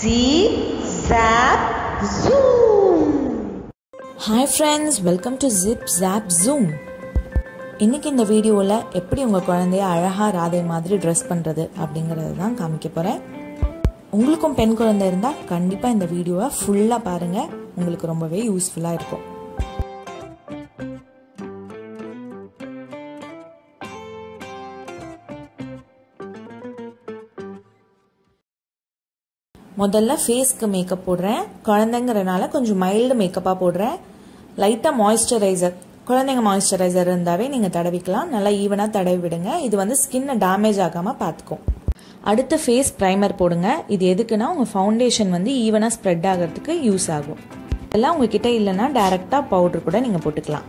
Zip, zap, zoom. Hi friends welcome to zip zap zoom இன்னைக்கு இந்த வீடியோவில் எப்படி உங்கள் குழந்தைய அழகாக ராதை மாதிரி ட்ரெஸ் பண்ணுறது அப்படிங்கிறது தான் காமிக்க போகிறேன் உங்களுக்கும் பெண் குழந்தை இருந்தால் கண்டிப்பாக இந்த வீடியோவை ஃபுல்லாக பாருங்கள் உங்களுக்கு ரொம்பவே யூஸ்ஃபுல்லாக இருக்கும் முதல்ல ஃபேஸ்க்கு மேக்கப் போடுறேன் குழந்தைங்கிறனால கொஞ்சம் மைல்டு மேக்கப்பாக போடுறேன் லைட்டாக மாய்ஸ்சரைசர் குழந்தைங்க மாய்ஸ்சரைசர் இருந்தாவே நீங்கள் தடவிக்கலாம் நல்லா ஈவனாக தடவி விடுங்க இது வந்து ஸ்கின்னை டேமேஜ் ஆகாமல் பார்த்துக்கும் அடுத்து ஃபேஸ் ப்ரைமர் போடுங்க இது எதுக்குன்னா உங்கள் ஃபவுண்டேஷன் வந்து ஈவனாக ஸ்ப்ரெட் ஆகிறதுக்கு யூஸ் ஆகும் இதெல்லாம் உங்ககிட்ட இல்லைன்னா டேரெக்டாக பவுடர் கூட நீங்கள் போட்டுக்கலாம்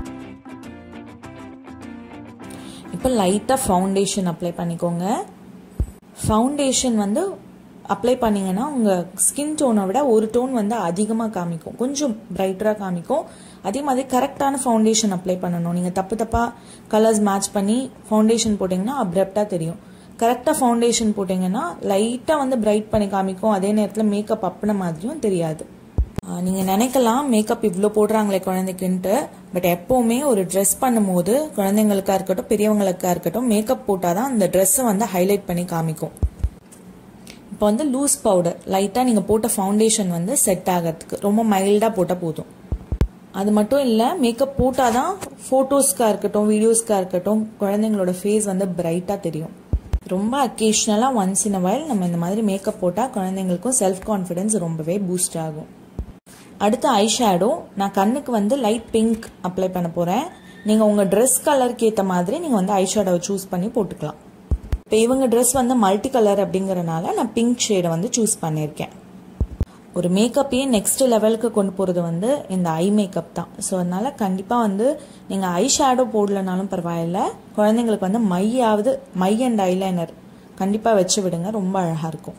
இப்போ லைட்டாக ஃபவுண்டேஷன் அப்ளை பண்ணிக்கோங்க ஃபவுண்டேஷன் வந்து அப்ளை பண்ணிங்கன்னா உங்கள் ஸ்கின் டோனை விட ஒரு டோன் வந்து அதிகமாக காமிக்கும் கொஞ்சம் பிரைட்டராக காமிக்கும் அதே மாதிரி கரெக்டான ஃபவுண்டேஷன் அப்ளை பண்ணணும் நீங்கள் தப்பு தப்பாக கலர்ஸ் மேட்ச் பண்ணி ஃபவுண்டேஷன் போட்டிங்கன்னா அப்ரப்டாக தெரியும் கரெக்டாக ஃபவுண்டேஷன் போட்டிங்கன்னா லைட்டாக வந்து பிரைட் பண்ணி காமிக்கும் அதே நேரத்தில் மேக்கப் அப்பின மாதிரியும் தெரியாது நீங்கள் நினைக்கலாம் மேக்கப் இவ்வளோ போடுறாங்களே குழந்தைக்குன்ட்டு பட் எப்போவுமே ஒரு ட்ரெஸ் பண்ணும்போது குழந்தைங்களுக்கா இருக்கட்டும் பெரியவங்களுக்கா இருக்கட்டும் மேக்கப் போட்டால் தான் அந்த ட்ரெஸ்ஸை வந்து ஹைலைட் பண்ணி காமிக்கும் இப்போ வந்து லூஸ் பவுடர் லைட்டாக நீங்கள் போட்ட ஃபவுண்டேஷன் வந்து செட் ஆகிறதுக்கு ரொம்ப மைல்டாக போட்டால் போதும் அது மட்டும் இல்லை மேக்கப் போட்டால் தான் ஃபோட்டோஸ்க்காக இருக்கட்டும் வீடியோஸ்க்காக இருக்கட்டும் குழந்தைங்களோட ஃபேஸ் வந்து பிரைட்டாக தெரியும் ரொம்ப அக்கேஷ்னலாக ஒன்ஸ் இன் அ வயல் நம்ம இந்த மாதிரி மேக்கப் போட்டால் குழந்தைங்களுக்கும் செல்ஃப் கான்ஃபிடென்ஸ் ரொம்பவே பூஸ்ட் ஆகும் அடுத்து ஐ ஷேடோ நான் கண்ணுக்கு வந்து லைட் பிங்க் அப்ளை பண்ண போகிறேன் நீங்கள் உங்கள் ட்ரெஸ் கலருக்கு ஏற்ற மாதிரி நீங்கள் வந்து ஐ ஷேடோவை சூஸ் பண்ணி போட்டுக்கலாம் இப்போ இவங்க ட்ரெஸ் வந்து மல்டி கலர் அப்படிங்கிறனால நான் பிங்க் ஷேடை வந்து சூஸ் பண்ணியிருக்கேன் ஒரு மேக்கப்பையே நெக்ஸ்ட் லெவலுக்கு கொண்டு போகிறது வந்து இந்த ஐ மேக்கப் தான் ஸோ அதனால கண்டிப்பாக வந்து நீங்கள் ஐ ஷேடோ போடலனாலும் பரவாயில்ல குழந்தைங்களுக்கு வந்து மையாவது மை அண்ட் ஐலைனர் கண்டிப்பாக வச்சு விடுங்க ரொம்ப அழகாக இருக்கும்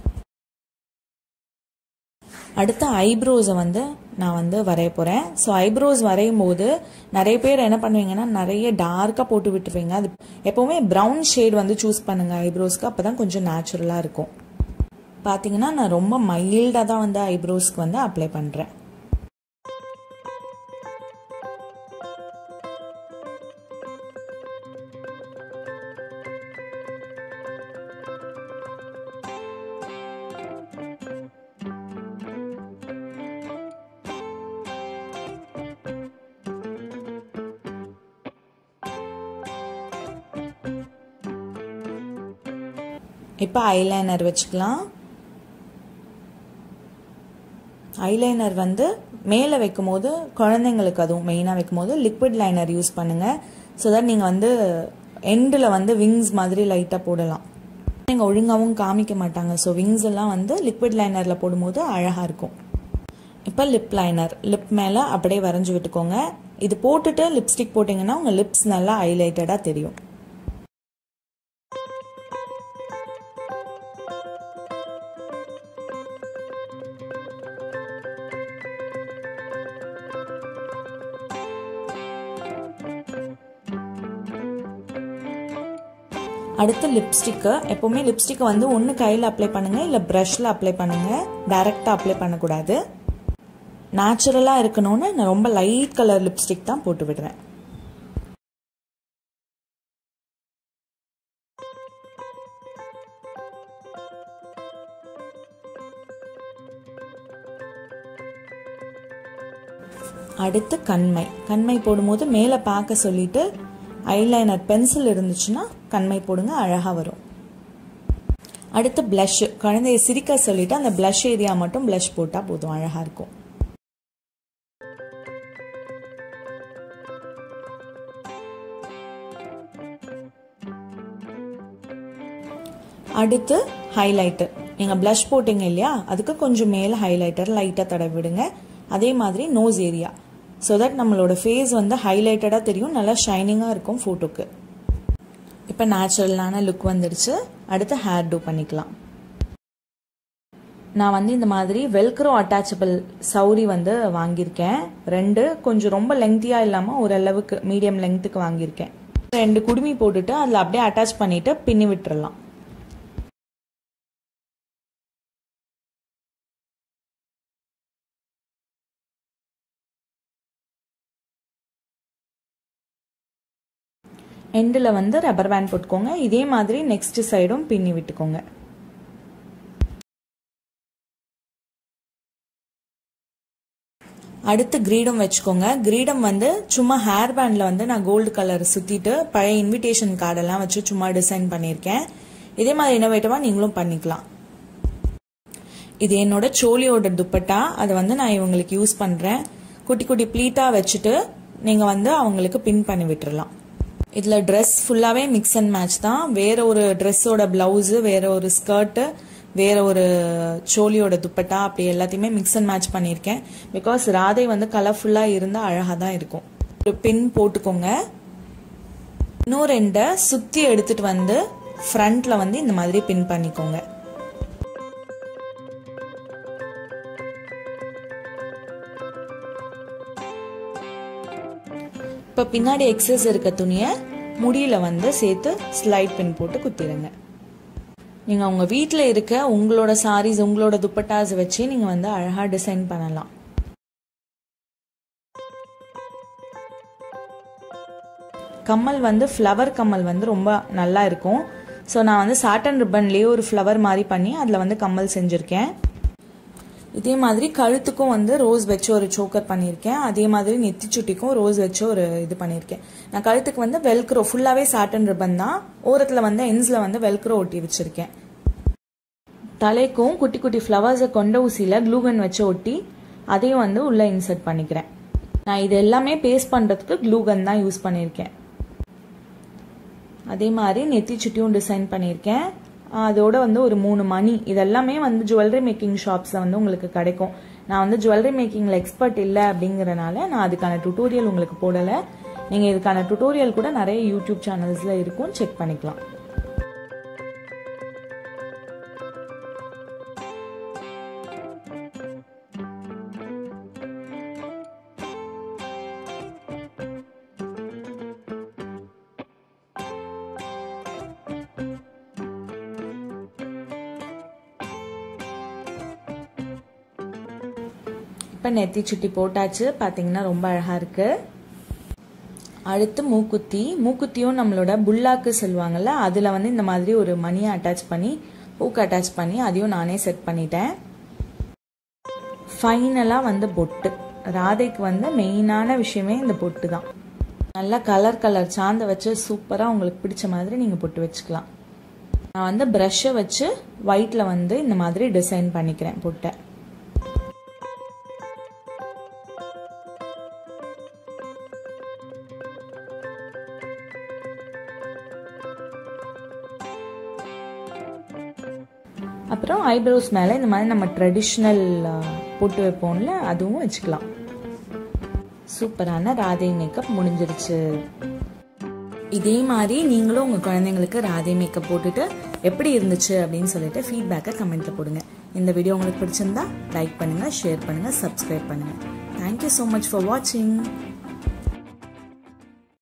அடுத்த ஐப்ரோஸை வந்து நான் வந்து வரைய போகிறேன் ஸோ ஐப்ரோஸ் வரையும் போது நிறைய பேர் என்ன பண்ணுவீங்கன்னா நிறைய டார்க்காக போட்டு விட்டுருவீங்க அது எப்போவுமே ப்ரௌன் ஷேட் வந்து சூஸ் பண்ணுங்கள் ஐப்ரோஸ்க்கு அப்போ தான் கொஞ்சம் நேச்சுரலாக இருக்கும் பார்த்தீங்கன்னா நான் ரொம்ப மைல்டாக தான் வந்து ஐப்ரோஸ்க்கு வந்து அப்ளை பண்ணுறேன் இப்போ ஐலைனர் வச்சுக்கலாம் ஐலைனர் வந்து மேலே வைக்கும் போது குழந்தைங்களுக்கு அதுவும் மெயினாக வைக்கும் போது லிக்விட் லைனர் யூஸ் பண்ணுங்கள் ஸோ தட் நீங்கள் வந்து எண்டில் வந்து விங்ஸ் மாதிரி லைட்டாக போடலாம் நீங்கள் ஒழுங்காகவும் காமிக்க மாட்டாங்க ஸோ விங்ஸ் எல்லாம் வந்து லிக்விட் லைனரில் போடும்போது அழகாக இருக்கும் இப்போ லிப் லைனர் லிப் மேலே அப்படியே வரைஞ்சி விட்டுக்கோங்க இது போட்டுட்டு லிப்ஸ்டிக் போட்டிங்கன்னா உங்கள் லிப்ஸ் நல்லா ஹைலைட்டடாக தெரியும் அடுத்து லிப்ஸ்டிக்கு எப்போவுமே லிப்ஸ்டிக்கை வந்து ஒன்று கையில் அப்ளை பண்ணுங்கள் இல்லை ப்ரஷில் அப்ளை பண்ணுங்கள் டைரெக்டாக அப்ளை பண்ணக்கூடாது நேச்சுரலாக இருக்கணும்னு நான் ரொம்ப லைட் கலர் லிப்ஸ்டிக் தான் போட்டு விடுறேன் அடுத்து கண்மை கண்மை போடும்போது மேலே பார்க்க சொல்லிட்டு ஐலைனர் பென்சில் இருந்துச்சுன்னா கண்மை போடுங்க அழகாக வரும் அடுத்து ப்ளஷ் குழந்தைய சிரிக்க சொல்லிட்டு அந்த ப்ளஷ் ஏரியா மட்டும் ப்ளஷ் போட்டால் போதும் அழகாக இருக்கும் அடுத்து ஹைலைட்டர் நீங்கள் ப்ளஷ் போட்டிங்க இல்லையா அதுக்கு கொஞ்சம் மேலே ஹைலைட்டர் லைட்டாக தடவி விடுங்க அதே மாதிரி நோஸ் ஏரியா ஸோ தட் நம்மளோட ஃபேஸ் வந்து ஹைலைட்டடாக தெரியும் நல்லா ஷைனிங்காக இருக்கும் ஃபோட்டோக்கு இப்போ நேச்சுரலான லுக் வந்துடுச்சு அடுத்து ஹேர் டூ பண்ணிக்கலாம் நான் வந்து இந்த மாதிரி வெல்க்ரோ அட்டாச்சபிள் சௌரி வந்து வாங்கியிருக்கேன் ரெண்டு கொஞ்சம் ரொம்ப லெங்க்தியாக இல்லாமல் ஓரளவுக்கு மீடியம் லெங்க்த்துக்கு வாங்கியிருக்கேன் ரெண்டு குடுமி போட்டுட்டு அதில் அப்படியே அட்டாச் பண்ணிவிட்டு பின்னி விட்டுறலாம் எண்டில் வந்து ரப்பர் பேண்ட் போட்டுக்கோங்க இதே மாதிரி நெக்ஸ்ட் சைடும் பின்னி விட்டுக்கோங்க அடுத்து கிரீடம் வச்சுக்கோங்க கிரீடம் வந்து சும்மா ஹேர் பேண்டில் வந்து நான் கோல்டு கலர் சுற்றிட்டு பழைய இன்விடேஷன் கார்டெல்லாம் வச்சு சும்மா டிசைன் பண்ணியிருக்கேன் இதே மாதிரி இன்னோவேட்டிவாக நீங்களும் பண்ணிக்கலாம் இது என்னோட சோழியோட துப்பட்டா அதை வந்து நான் இவங்களுக்கு யூஸ் பண்ணுறேன் குட்டி குட்டி ப்ளீட்டாக வச்சுட்டு நீங்கள் வந்து அவங்களுக்கு பின் பண்ணி விட்டுறலாம் இதில் ட்ரெஸ் ஃபுல்லாகவே மிக்ஸ் அண்ட் மேட்ச் தான் வேற ஒரு ட்ரெஸ்ஸோட ப்ளவுஸு வேற ஒரு ஸ்கர்ட்டு வேற ஒரு சோழியோட துப்பட்டா அப்படி எல்லாத்தையுமே மிக்ஸ் அண்ட் மேட்ச் பண்ணியிருக்கேன் பிகாஸ் ராதை வந்து கலர்ஃபுல்லாக இருந்தால் அழகாக தான் இருக்கும் ஒரு பின் போட்டுக்கோங்க இன்னும் ரெண்டை சுற்றி எடுத்துட்டு வந்து ஃப்ரண்ட்ல வந்து இந்த மாதிரி பின் பண்ணிக்கோங்க இப்போ பின்னாடி எக்ஸஸ் இருக்க துணியை முடியில வந்து சேர்த்து ஸ்லைட் பின் போட்டு குத்திடுங்க நீங்கள் உங்கள் வீட்டில் இருக்க உங்களோட சாரீஸ் உங்களோட துப்பட்டாஸ் வச்சு நீங்கள் வந்து அழகாக டிசைன் பண்ணலாம் கம்மல் வந்து ஃப்ளவர் கம்மல் வந்து ரொம்ப நல்லா இருக்கும் ஸோ நான் வந்து சாட்டன் ரிப்பன்லேயே ஒரு ஃப்ளவர் மாதிரி பண்ணி அதில் வந்து கம்மல் செஞ்சுருக்கேன் இதே மாதிரி கழுத்துக்கும் வந்து ரோஸ் வச்சு ஒரு சோக்கர் பண்ணியிருக்கேன் அதே மாதிரி நெத்தி சுட்டிக்கும் ரோஸ் வச்சு ஒரு இது பண்ணியிருக்கேன் நான் கழுத்துக்கு வந்து வெல்க்ரோ ஃபுல்லாகவே சாட்டன் ரிப்பன் தான் ஓரத்தில் வந்து என்ஸில் வந்து வெல்க்ரோ ஒட்டி வச்சுருக்கேன் தலைக்கும் குட்டி குட்டி ஃப்ளவர்ஸை கொண்ட ஊசியில் க்ளூகன் வச்சு ஒட்டி அதையும் வந்து உள்ளே இன்சர்ட் பண்ணிக்கிறேன் நான் இது எல்லாமே பேஸ்ட் பண்ணுறதுக்கு க்ளூகன் தான் யூஸ் பண்ணியிருக்கேன் அதே மாதிரி நெத்தி சுட்டியும் டிசைன் பண்ணியிருக்கேன் அதோட வந்து ஒரு மூணு மணி இதெல்லாமே வந்து ஜுவல்லரி மேக்கிங் ஷாப்ஸில் வந்து உங்களுக்கு கிடைக்கும் நான் வந்து ஜுவல்லரி மேக்கிங்கில் எக்ஸ்பர்ட் இல்லை அப்படிங்கிறனால நான் அதுக்கான டுட்டோரியல் உங்களுக்கு போடலை நீங்கள் இதுக்கான டுட்டோரியல் கூட நிறைய யூடியூப் சேனல்ஸில் இருக்கும் செக் பண்ணிக்கலாம் இப்போ நெத்தி சுட்டி போட்டாச்சு பார்த்தீங்கன்னா ரொம்ப அழகாக இருக்குது அடுத்து மூக்குத்தி மூக்குத்தியும் நம்மளோட புல்லாக்கு சொல்லுவாங்கல்ல அதில் வந்து இந்த மாதிரி ஒரு மணியை அட்டாச் பண்ணி பூக்கு அட்டாச் பண்ணி அதையும் நானே செட் பண்ணிட்டேன் ஃபைனலாக வந்து பொட்டு ராதைக்கு வந்து மெயினான விஷயமே இந்த பொட்டு தான் நல்லா கலர் கலர் சாந்த வச்சு சூப்பராக உங்களுக்கு பிடிச்ச மாதிரி நீங்கள் பொட்டு வச்சுக்கலாம் நான் வந்து ப்ரஷ்ஷை வச்சு ஒயிட்டில் வந்து இந்த மாதிரி டிசைன் பண்ணிக்கிறேன் பொட்டை அப்புறம் ஐப்ரோஸ் மேலே இந்த மாதிரி நம்ம ட்ரெடிஷ்னல் போட்டு வைப்போம்ல அதுவும் வச்சுக்கலாம் சூப்பரான ராதை மேக்கப் முடிஞ்சிருச்சு இதே மாதிரி நீங்களும் உங்கள் குழந்தைங்களுக்கு ராதை மேக்கப் போட்டுட்டு எப்படி இருந்துச்சு அப்படின்னு சொல்லிட்டு ஃபீட்பேக்கை கமெண்ட்ல போடுங்க இந்த வீடியோ உங்களுக்கு பிடிச்சிருந்தா லைக் பண்ணுங்கள் ஷேர் பண்ணுங்கள் சப்ஸ்கிரைப் பண்ணுங்கள் தேங்க்யூ ஸோ மச் ஃபார் வாட்சிங்